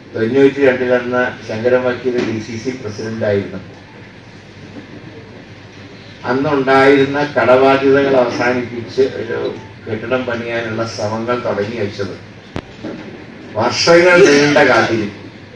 തൊണ്ണൂറ്റി രണ്ടിലന്ന് ശങ്കരൻ വക്കീൽ D C C president ആയിരുന്നു അന്നുണ്ടായിരുന്ന കടബാധ്യതകൾ അവസാനിപ്പിച്ച് ഒരു കെട്ടിടം പണിയാനുള്ള ശ്രമങ്ങൾ തുടങ്ങി വെച്ചത് വർഷങ്ങൾ നീണ്ട കാത്തിരിപ്പ്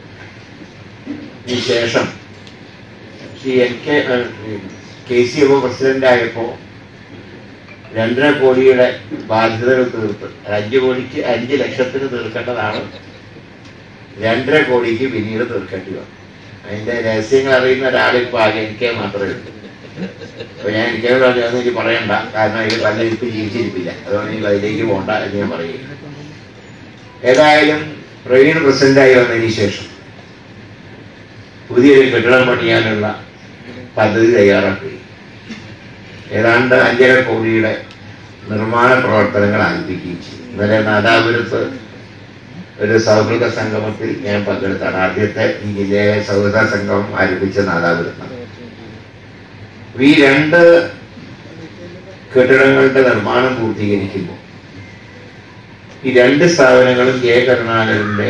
ശേഷം ഈ N K K C F president ആയപ്പോ രണ്ടര കോടിയുടെ ബാധ്യതകൾ തീർത്ത് അഞ്ചു കോടിക്ക് അഞ്ച് ലക്ഷത്തിന് തീർക്കേണ്ടതാണ് രണ്ടര കോടിക്ക് പിന്നീട് തീർക്കേണ്ടി വന്നു അതിന്റെ രഹസ്യങ്ങൾ അറിയുന്ന ഒരാളിപ്പോ ആകെ എനിക്ക് മാത്രമേ ഉള്ളൂ അപ്പൊ ഞാൻ എനിക്ക് അതൊന്നും എനിക്ക് പറയണ്ട കാരണം ഇത് പല ഇരിപ്പ് ജീവിച്ചിരിപ്പില്ല അതുകൊണ്ട് എനിക്ക് അതിലേക്ക് പോകണ്ട എന്ന് ഞാൻ പറയുക ഏതായാലും പ്രവീൺ പ്രസിഡന്റായി വന്നതിന് ശേഷം പുതിയൊരു കെട്ടിടം പണിയാനുള്ള പദ്ധതി തയ്യാറാക്കി ഏതാണ്ട് അഞ്ചര കോടിയുടെ നിർമ്മാണ പ്രവർത്തനങ്ങൾ ആരംഭിക്കുകയും ചെയ്തു ഇന്നലെ നാദാപുരത്ത് ഒരു സൗഹൃദ സംഗമത്തിൽ ഞാൻ പങ്കെടുത്താണ് ആദ്യത്തെ ഈ ജില്ലയിലെ സൗഹൃദ സംഗമം ആരംഭിച്ച നാദാപുരത്താണ് ഈ രണ്ട് കെട്ടിടങ്ങളുടെ നിർമ്മാണം പൂർത്തീകരിക്കുമ്പോൾ ഈ രണ്ട് സ്ഥാപനങ്ങളും കെ കരുണാകരന്റെ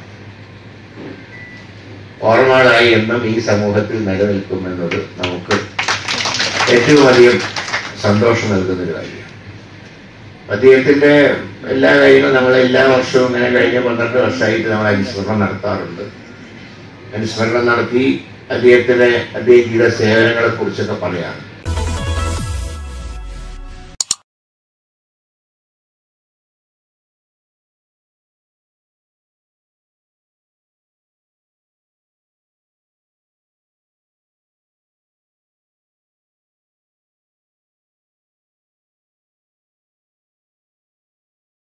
ഓർമ്മകളായി എന്നും ഈ സമൂഹത്തിൽ നിലനിൽക്കുമെന്നത് നമുക്ക് ഏറ്റവും അധികം സന്തോഷം നൽകുന്ന ഒരു കാര്യമാണ് അദ്ദേഹത്തിന്റെ എല്ലാ കാര്യങ്ങളും നമ്മൾ എല്ലാ വർഷവും ഇങ്ങനെ കഴിഞ്ഞ പന്ത്രണ്ട് വർഷമായിട്ട് നമ്മൾ അനുസ്മരണം നടത്താറുണ്ട് അനുസ്മരണം നടത്തി അദ്ദേഹത്തിന് അദ്ദേഹം ചെയ്ത സേവനങ്ങളെ കുറിച്ചൊക്കെ പറയാറുണ്ട്